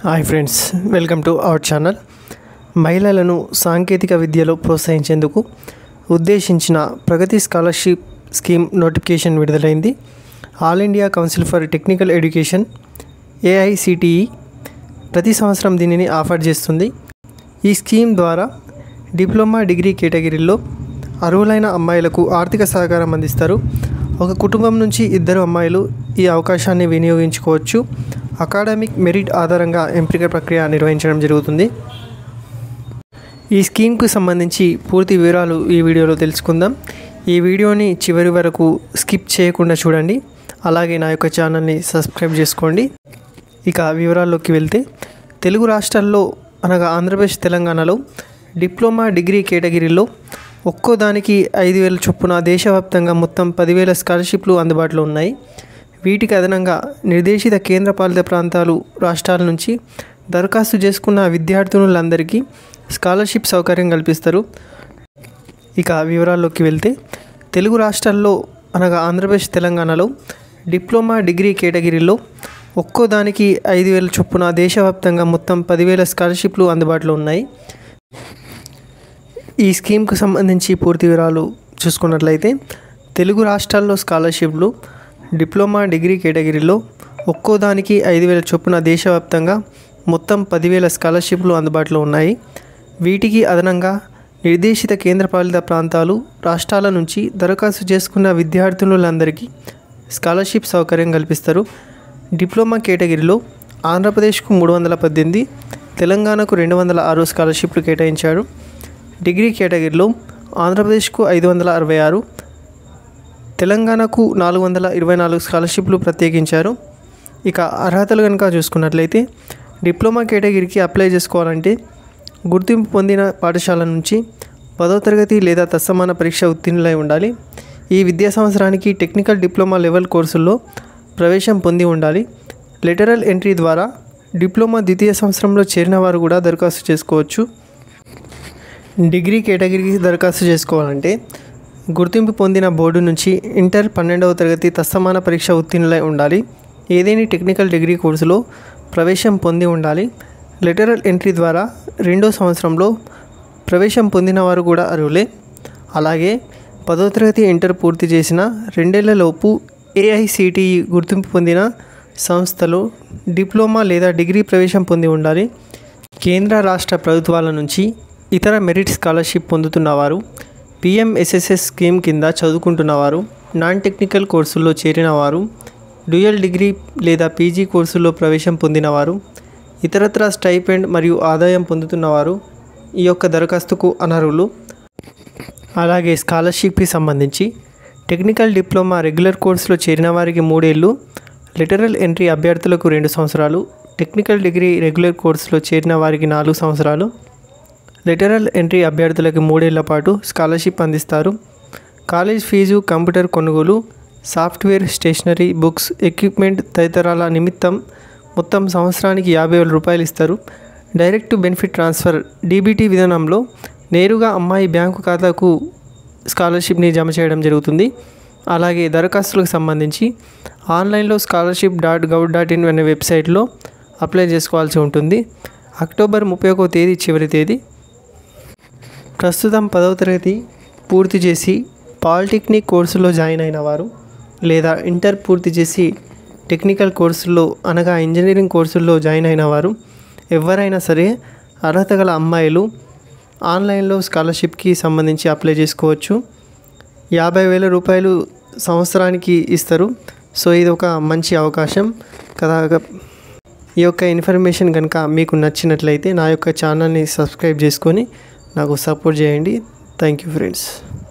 hi friends welcome to our channel మహిళలను సాంకేతిక విద్యలో ప్రోత్సహించేందుకు ఉద్దేశించిన ప్రగతి స్కాలర్షిప్ స్కీమ్ నోటిఫికేషన్ విడుదలైంది all India council for technical education AICTE ప్రతి సంవత్సరం దీనిని ఆఫర్ చేస్తుంది ఈ స్కీమ్ ద్వారా డిప్లొమా డిగ్రీ కేటగిరీల్లో అర్హులైన అమ్మాయిలకు ఆర్థిక సహకారం అందిస్తారు ఒక కుటుంబం నుంచి ఇద్దరు అమ్మాయిలు ఈ అవకాశాన్ని వినియోగించుకోవచ్చు అకాడమిక్ మెరిట్ ఆధారంగా ఎంపిక ప్రక్రియ నిర్వహించడం జరుగుతుంది ఈ స్కీమ్కు సంబంధించి పూర్తి వివరాలు ఈ వీడియోలో తెలుసుకుందాం ఈ వీడియోని చివరి వరకు స్కిప్ చేయకుండా చూడండి అలాగే నా యొక్క ఛానల్ని సబ్స్క్రైబ్ చేసుకోండి ఇక వివరాల్లోకి వెళ్తే తెలుగు రాష్ట్రాల్లో అనగా ఆంధ్రప్రదేశ్ తెలంగాణలో డిప్లొమా డిగ్రీ కేటగిరీలో ఒక్కో దానికి ఐదు వేల చొప్పున దేశవ్యాప్తంగా మొత్తం పదివేల స్కాలర్షిప్లు అందుబాటులో ఉన్నాయి వీటికి అదనంగా నిర్దేశిత కేంద్రపాలిత ప్రాంతాలు రాష్ట్రాల నుంచి దరఖాస్తు చేసుకున్న విద్యార్థినులందరికీ స్కాలర్షిప్ సౌకర్యం కల్పిస్తారు ఇక వివరాల్లోకి వెళ్తే తెలుగు రాష్ట్రాల్లో అనగా ఆంధ్రప్రదేశ్ తెలంగాణలో డిప్లొమా డిగ్రీ కేటగిరీలో ఒక్కో దానికి ఐదు వేల చొప్పున దేశవ్యాప్తంగా మొత్తం పదివేల స్కాలర్షిప్లు అందుబాటులో ఉన్నాయి ఈ స్కీమ్కు సంబంధించి పూర్తి వివరాలు చూసుకున్నట్లయితే తెలుగు రాష్ట్రాల్లో స్కాలర్షిప్లు డిప్లొమా డిగ్రీ కేటగిరీలో ఒక్కో దానికి ఐదు వేల చొప్పున దేశవ్యాప్తంగా మొత్తం పదివేల స్కాలర్షిప్లు అందుబాటులో ఉన్నాయి వీటికి అదనంగా నిర్దేశిత కేంద్రపాలిత ప్రాంతాలు రాష్ట్రాల నుంచి దరఖాస్తు చేసుకున్న విద్యార్థినులందరికీ స్కాలర్షిప్ సౌకర్యం కల్పిస్తారు డిప్లొమా కేటగిరీలో ఆంధ్రప్రదేశ్కు మూడు వందల పద్దెనిమిది తెలంగాణకు రెండు వందల ఆరు స్కాలర్షిప్లు కేటాయించారు డిగ్రీ కేటగిరీలో ఆంధ్రప్రదేశ్కు ఐదు వందల అరవై ఆరు తెలంగాణకు నాలుగు వందల ఇరవై నాలుగు స్కాలర్షిప్లు ప్రత్యేకించారు ఇక అర్హతలు కనుక చూసుకున్నట్లయితే డిప్లొమా కేటగిరీకి అప్లై చేసుకోవాలంటే గుర్తింపు పొందిన పాఠశాల నుంచి పదో తరగతి లేదా తత్సమాన పరీక్ష ఉత్తీర్ణులై ఉండాలి ఈ విద్యా సంవత్సరానికి టెక్నికల్ డిప్లొమా లెవెల్ కోర్సుల్లో ప్రవేశం పొంది ఉండాలి లెటరల్ ఎంట్రీ ద్వారా డిప్లొమా ద్వితీయ సంవత్సరంలో చేరిన వారు కూడా దరఖాస్తు చేసుకోవచ్చు డిగ్రీ కేటగిరీకి దరఖాస్తు చేసుకోవాలంటే గుర్తింపు పొందిన బోర్డు నుంచి ఇంటర్ పన్నెండవ తరగతి తత్సమాన పరీక్ష ఉత్తీర్ణులై ఉండాలి ఏదేని టెక్నికల్ డిగ్రీ కోర్సులో ప్రవేశం పొంది ఉండాలి లెటరల్ ఎంట్రీ ద్వారా రెండో సంవత్సరంలో ప్రవేశం పొందిన వారు కూడా అర్హులే అలాగే పదో తరగతి ఇంటర్ పూర్తి చేసిన రెండేళ్లలోపు ఏఐసిటిఈ గుర్తింపు పొందిన సంస్థలో డిప్లొమా లేదా డిగ్రీ ప్రవేశం పొంది ఉండాలి కేంద్ర రాష్ట్ర ప్రభుత్వాల నుంచి ఇతర మెరిట్ స్కాలర్షిప్ పొందుతున్నవారు పిఎంఎస్ఎస్ఎస్ స్కీమ్ కింద చదువుకుంటున్నవారు నాన్ టెక్నికల్ కోర్సుల్లో చేరిన వారు డ్యూయల్ డిగ్రీ లేదా పీజీ కోర్సుల్లో ప్రవేశం పొందినవారు ఇతరత్ర స్టైపెండ్ మరియు ఆదాయం పొందుతున్నవారు ఈ యొక్క దరఖాస్తుకు అనర్హులు అలాగే స్కాలర్షిప్కి సంబంధించి టెక్నికల్ డిప్లొమా రెగ్యులర్ కోర్సులో చేరిన వారికి మూడేళ్ళు లిటరల్ ఎంట్రీ అభ్యర్థులకు రెండు సంవత్సరాలు టెక్నికల్ డిగ్రీ రెగ్యులర్ కోర్సులో చేరిన వారికి నాలుగు సంవత్సరాలు లెటరల్ ఎంట్రీ అభ్యర్థులకు మూడేళ్ల పాటు స్కాలర్షిప్ అందిస్తారు కాలేజ్ ఫీజు కంప్యూటర్ కొనుగోలు సాఫ్ట్వేర్ స్టేషనరీ బుక్స్ ఎక్విప్మెంట్ తదితరాల నిమిత్తం మొత్తం సంవత్సరానికి యాభై వేల రూపాయలు ఇస్తారు డైరెక్ట్ బెనిఫిట్ ట్రాన్స్ఫర్ డీబీటీ విధానంలో నేరుగా అమ్మాయి బ్యాంకు ఖాతాకు స్కాలర్షిప్ని జమ చేయడం జరుగుతుంది అలాగే దరఖాస్తులకు సంబంధించి ఆన్లైన్లో scholarship dot gov dot in అనే వెబ్సైట్లో అప్లై చేసుకోవాల్సి ఉంటుంది అక్టోబర్ ముప్పై ఒకవ తేదీ చివరి తేదీ ప్రస్తుతం పదవ తరగతి పూర్తి చేసి పాలిటెక్నిక్ కోర్సులో జాయిన్ అయిన వారు లేదా ఇంటర్ పూర్తి చేసి టెక్నికల్ కోర్సుల్లో అనగా ఇంజనీరింగ్ కోర్సుల్లో జాయిన్ అయిన వారు ఎవరైనా సరే అర్హత గల అమ్మాయిలు ఆన్లైన్లో స్కాలర్షిప్కి సంబంధించి అప్లై చేసుకోవచ్చు యాభై వేల రూపాయలు సంవత్సరానికి ఇస్తారు సో ఇది ఒక మంచి అవకాశం కదా ఈ యొక్క ఇన్ఫర్మేషన్ కనుక మీకు నచ్చినట్లయితే నా యొక్క ఛానల్ని సబ్స్క్రైబ్ చేసుకొని నాకు సపోర్ట్ చేయండి థ్యాంక్ యూ ఫ్రెండ్స్